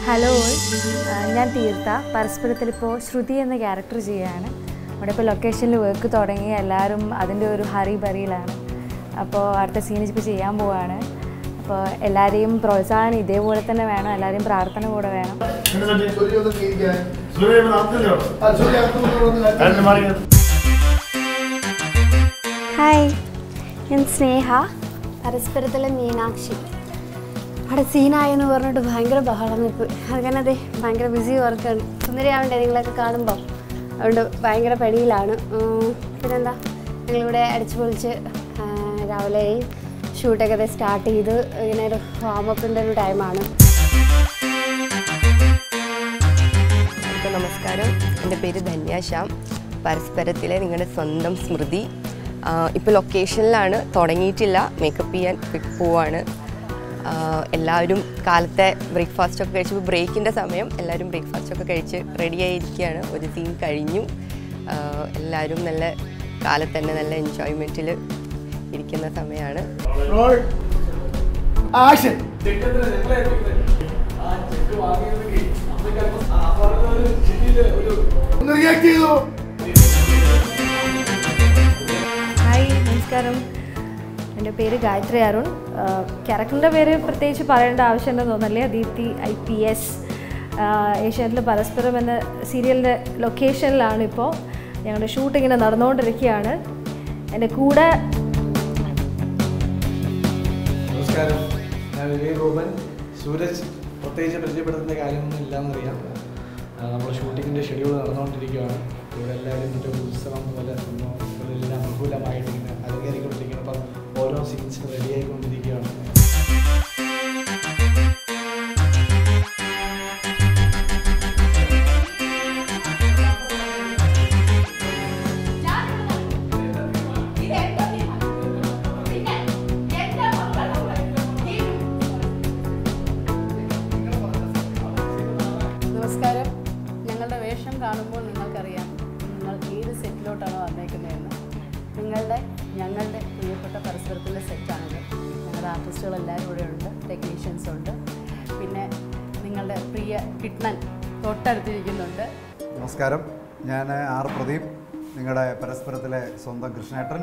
Hello ആ, ഞാൻ തീർത്ത പരസ്പരത്തിൽ ഇപ്പോൾ ശ്രുതി എന്ന ക്യാരക്ടർ ചെയ്യുകയാണ് അവിടെ ഇപ്പോൾ ലൊക്കേഷനിൽ വർക്ക് തുടങ്ങി എല്ലാവരും അതിൻ്റെ ഒരു ഹറി ബറിയിലാണ് അപ്പോൾ അടുത്ത സീനീസ് ഇപ്പോൾ ചെയ്യാൻ പോവാണ് അപ്പോൾ എല്ലാവരെയും പ്രോത്സാഹനം ഇതേപോലെ തന്നെ വേണം എല്ലാവരെയും പ്രാർത്ഥന കൂടെ വേണം ഹായ് ഞാൻ സ്നേഹ പരസ്പരത്തിലെ മീനാക്ഷി അവിടെ സീനായെന്ന് പറഞ്ഞിട്ട് ഭയങ്കര ബഹളം വെപ്പ് അങ്ങനെ അതെ ഭയങ്കര ബിസി വർക്കാണ് സുന്ദരിയാവണ്ടേ നിങ്ങളൊക്കെ കാണുമ്പോൾ അതുകൊണ്ട് ഭയങ്കര പടിയിലാണ് ഉം, പിന്നെന്താ ഞങ്ങളിവിടെ അടിച്ചു പൊളിച്ച് ആ, രാവിലെ ഷൂട്ടൊക്കെ അതെ സ്റ്റാർട്ട് ചെയ്ത് ഇങ്ങനെ ഒരു വാമപ്പിൻ്റെ ഒരു ടൈമാണ് എല്ലാവർക്കും നമസ്കാരം എൻ്റെ പേര് ധന്യ ശ്യാം പരസ്പരത്തിലെ നിങ്ങളുടെ സ്വന്തം സ്മൃതി ഇപ്പോൾ ലൊക്കേഷനിലാണ് തുടങ്ങിയിട്ടില്ല മേക്കപ്പ് ചെയ്യാൻ പി- പോവാണ് ആ, എല്ലാവരും കാലത്തെ ബ്രേക്ക്ഫാസ്റ്റ് ഒക്കെ കഴിച്ച് ബ്രേക്കിൻ്റെ സമയം എല്ലാവരും ബ്രേക്ക്ഫാസ്റ്റ് ഒക്കെ കഴിച്ച് റെഡി ആയിരിക്കുകയാണ് ഒരു സീൻ കഴിഞ്ഞു ആ, എല്ലാവരും നല്ല കാലത്ത് തന്നെ നല്ല എൻജോയ്മെൻറ്റിൽ ഇരിക്കുന്ന സമയമാണ് ആക്ഷൻ ഒന്ന് റിയാക്ട് ചെയ്തോ ഹായ് നമസ്കാരം എൻ്റെ പേര് ഗായത്രി അരുൺ ക്യാരക്ടറിൻ്റെ പേര് പ്രത്യേകിച്ച് പറയേണ്ട ആവശ്യമുണ്ടെന്ന് തോന്നല്ലേ ദീപ്തി ഐ പി എസ് ഏഷ്യാനെറ്റിൽ പരസ്പരം എന്ന സീരിയലിൻ്റെ ലൊക്കേഷനിലാണ് ഇപ്പോൾ ഞങ്ങളുടെ ഷൂട്ട് ഇങ്ങനെ നടന്നുകൊണ്ടിരിക്കുകയാണ് എൻ്റെ കൂടെ നമസ്കാരം ഞാൻ വിവേക് ഗോപൻ സൂരജ് പ്രത്യേകിച്ച് പരിചയപ്പെടുത്തേണ്ട കാര്യമൊന്നും ഇല്ലാന്നറിയാം നമ്മൾ ഷൂട്ടിങ്ങിൻ്റെ ഷെഡ്യൂൾ നടന്നുകൊണ്ടിരിക്കുകയാണ് ഇവിടെ എല്ലാവരും ഒരു ഉത്സവം പോലെ സംഭവങ്ങളെല്ലാം ബഹുലമായിട്ട് ഇങ്ങനെ അലങ്കരിക്കൊണ്ടിരിക്കുകയാണ് അപ്പം ഓരോ സീൻസും റെഡിയായിക്കൊണ്ടിരിക്കുകയാണ് നമസ്കാരം ഞങ്ങളുടെ വേഷം കാണുമ്പോൾ നിങ്ങൾക്കറിയാം നിങ്ങൾ ഏത് സെറ്റിലോട്ടാണോ വന്നേക്കുന്നതെന്ന് നിങ്ങളുടെ ഞങ്ങളുടെ പ്രിയപ്പെട്ട പരസ്പരത്തിൻ്റെ സെറ്റാണിത് ഞങ്ങളുടെ ആർട്ടിസ്റ്റുകൾ എല്ലാവരും ഇവിടെ ഉണ്ട് ടെക്നീഷ്യൻസ് ഉണ്ട് പിന്നെ നിങ്ങളുടെ പ്രിയ കിട്ണൻ തൊട്ടടുത്തിരിക്കുന്നുണ്ട് നമസ്കാരം ഞാൻ ആർ പ്രദീപ് നിങ്ങളുടെ പരസ്പരത്തിലെ സ്വന്തം കൃഷ്ണേട്ടൻ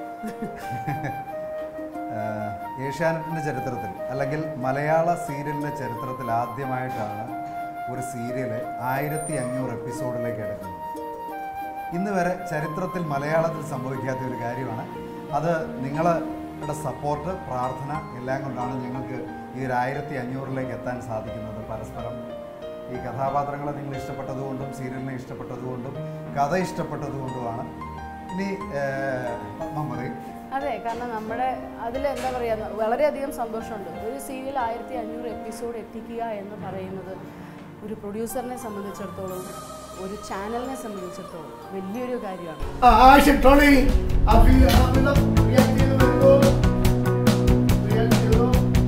ആഹ് ഏഷ്യാനെറ്റിൻ്റെ ചരിത്രത്തിൽ അല്ലെങ്കിൽ മലയാള സീരിയലിൻ്റെ ചരിത്രത്തിൽ ആദ്യമായിട്ടാണ് ഒരു സീരിയൽ ആയിരത്തി അഞ്ഞൂറ് എപ്പിസോഡിലേക്ക് എടുക്കുന്നത് ഇന്ന് വരെ ചരിത്രത്തിൽ മലയാളത്തിൽ സംഭവിക്കാത്ത ഒരു കാര്യമാണ് അത് നിങ്ങളുടെ സപ്പോർട്ട് പ്രാർത്ഥന എല്ലാം കൊണ്ടാണ് ഞങ്ങൾക്ക് ഈ ഒരു ആയിരത്തി അഞ്ഞൂറിലേക്ക് എത്താൻ സാധിക്കുന്നത് പരസ്പരം ഈ കഥാപാത്രങ്ങളെ നിങ്ങൾ ഇഷ്ടപ്പെട്ടതുകൊണ്ടും സീരിയലിനെ ഇഷ്ടപ്പെട്ടതുകൊണ്ടും കഥ ഇഷ്ടപ്പെട്ടതുകൊണ്ടുമാണ് ഇനി ഏഹ്, പത്മം പറയും അതെ കാരണം നമ്മുടെ അതിൽ എന്താ പറയുക വളരെയധികം സന്തോഷമുണ്ട് ഒരു സീരിയൽ ആയിരത്തി അഞ്ഞൂറ് എപ്പിസോഡ് എത്തിക്കുക എന്ന് പറയുന്നത് ഒരു പ്രൊഡ്യൂസറിനെ സംബന്ധിച്ചിടത്തോളം ഒരു ചാനലിനെ സംബന്ധിച്ചിടത്തോളം വലിയൊരു കാര്യമാണ് ആക്ഷൻ ട്രോളി റിയാക്ട് ചെയ്ത് വരുന്നു റിയാക്ട് ചെയ്തോ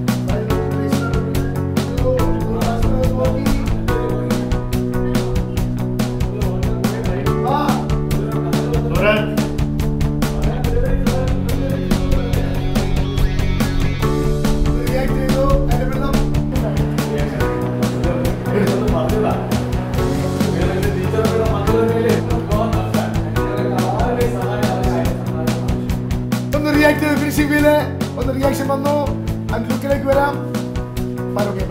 റിയാക്ട് ചെയ്തോ അതിന്റെ വെള്ളം ഒന്ന് റിയാക്ട് ചെയ്ത് ഫിനിഷിംഗ് ഫീല് ഒന്ന് റിയാക്ഷൻ വന്നു അതിന്റെ ലുക്കിലേക്ക് വരാം പറയും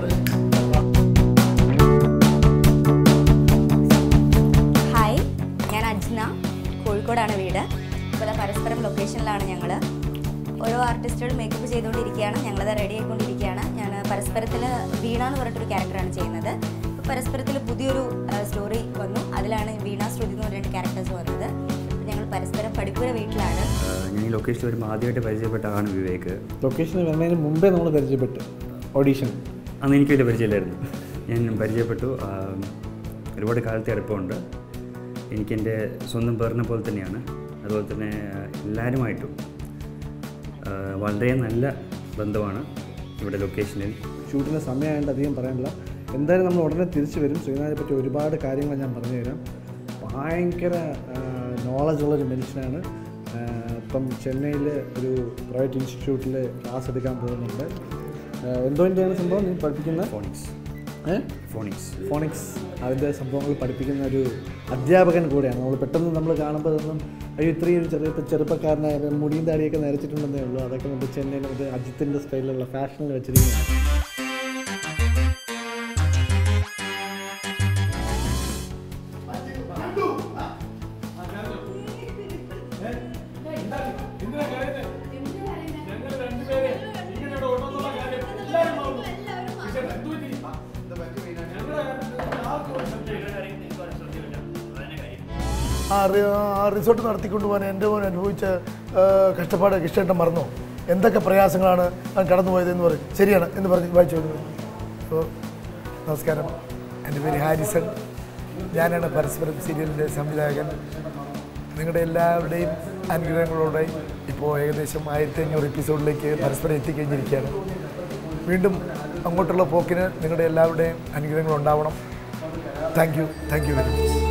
ഹായ് ഞാൻ അജ്ന കോഴിക്കോടാണ് വീട് ഇപ്പോൾ ദാ പരസ്പരം ലൊക്കേഷനിലാണ് ഞങ്ങൾ ഓരോ ആർട്ടിസ്റ്റുകൾ മേക്കപ്പ് ചെയ്തുകൊണ്ടിരിക്കുകയാണ് ഞങ്ങളത് റെഡി ആയിക്കൊണ്ടിരിക്കുകയാണ് ഞാൻ പരസ്പരത്തിൽ വീണ എന്ന് പറഞ്ഞിട്ടൊരു ക്യാരക്ടറാണ് ചെയ്യുന്നത് ഇപ്പോൾ പരസ്പരത്തിൽ പുതിയൊരു സ്റ്റോറി വന്നു അതിലാണ് വീണ ശ്രുതി എന്ന് പറഞ്ഞിട്ട് ക്യാരക്ടേഴ്സ് വന്നത് അപ്പോൾ ഞങ്ങൾ പരസ്പരം പഠിപ്പുര വീട്ടിലാണ് ഞാൻ ഈ ലൊക്കേഷനിൽ വരുമ്പോൾ ആദ്യമായിട്ട് പരിചയപ്പെട്ട ആളാണ് വിവേക് ലൊക്കേഷനിൽ വരുന്നതിന് മുമ്പേ നമ്മൾ പരിചയപ്പെട്ടു ഓഡീഷൻ അന്ന് എനിക്ക് വലിയ പരിചയമില്ലായിരുന്നു ഞാൻ പരിചയപ്പെട്ടു ആ, ഒരുപാട് കാലത്തെ അടുപ്പമുണ്ട് എനിക്കെൻ്റെ സ്വന്തം പേറിനെ പോലെ തന്നെയാണ് അതുപോലെ തന്നെ ആ, എല്ലാവരുമായിട്ടും ആ, വളരെ നല്ല ബന്ധമാണ് ഇവിടെ ലൊക്കേഷനിൽ ഷൂട്ടിൻ്റെ സമയമായതുകൊണ്ട് അധികം പറയാനില്ല എന്തായാലും നമ്മൾ ഉടനെ തിരിച്ചു വരും ശ്രീനാഥിനെ പറ്റി ഒരുപാട് കാര്യങ്ങൾ ഞാൻ പറഞ്ഞു തരാം ഭയങ്കര നോളജ് ഉള്ളൊരു മനുഷ്യനാണ് ആ, ഇപ്പം ചെന്നൈയിൽ ഒരു പ്രൈവറ്റ് ഇൻസ്റ്റിറ്റ്യൂട്ടിൽ ക്ലാസ് എടുക്കാൻ പോകുന്നുണ്ട് ആ, എന്തോ എന്താണ് സംഭവം നീ പഠിപ്പിക്കുന്നത് ഫോണിക്സ് ഏ? ഫോണിക്സ് ഫോണിക്സ് അതിൻ്റെ സംഭവങ്ങൾ പഠിപ്പിക്കുന്ന ഒരു അധ്യാപകൻ കൂടെയാണ് നമ്മൾ പെട്ടെന്ന് നമ്മൾ കാണുമ്പോൾ ഇതൊന്നും അയ്യോ ഇത്രയും ഒരു ചെറിയ ചെറുപ്പക്കാരനായ മുടിയും താടിയൊക്കെ നരച്ചിട്ടുണ്ടെന്നേ ഉള്ളൂ അതൊക്കെ മറ്റേ ചെന്നൈയിൽ മറ്റേ അജിത്തിൻ്റെ സ്റ്റൈലിലുള്ള ഫാഷനിൽ വെച്ചിരിക്കുന്നതാണ് ആ റി- ആ റിസോർട്ട് നടത്തിക്കൊണ്ട് പോകാൻ എൻ്റെ മോൻ അനുഭവിച്ച ആ, കഷ്ടപ്പാട് ഇഷ്ടേട്ടൻ മറന്നോ എന്തൊക്കെ പ്രയാസങ്ങളാണ് അവൻ കടന്നുപോയത് എന്ന് പറയും ശരിയാണ് എന്ന് പറഞ്ഞ് വായിച്ചു വരുന്നത് അപ്പോൾ നമസ്കാരം എൻ്റെ പേര് ഹാരിസൺ ഞാനാണ് പരസ്പരം സീരിയലിൻ്റെ സംവിധായകൻ നിങ്ങളുടെ എല്ലാവരുടെയും അനുഗ്രഹങ്ങളോടെ ഇപ്പോൾ ഏകദേശം ആയിരത്തി അഞ്ഞൂറ് എപ്പിസോഡിലേക്ക് പരസ്പരം എത്തിക്കഴിഞ്ഞിരിക്കുകയാണ് വീണ്ടും അങ്ങോട്ടുള്ള പോക്കിന് നിങ്ങളുടെ എല്ലാവരുടെയും അനുഗ്രഹങ്ങൾ ഉണ്ടാവണം thank you thank you very much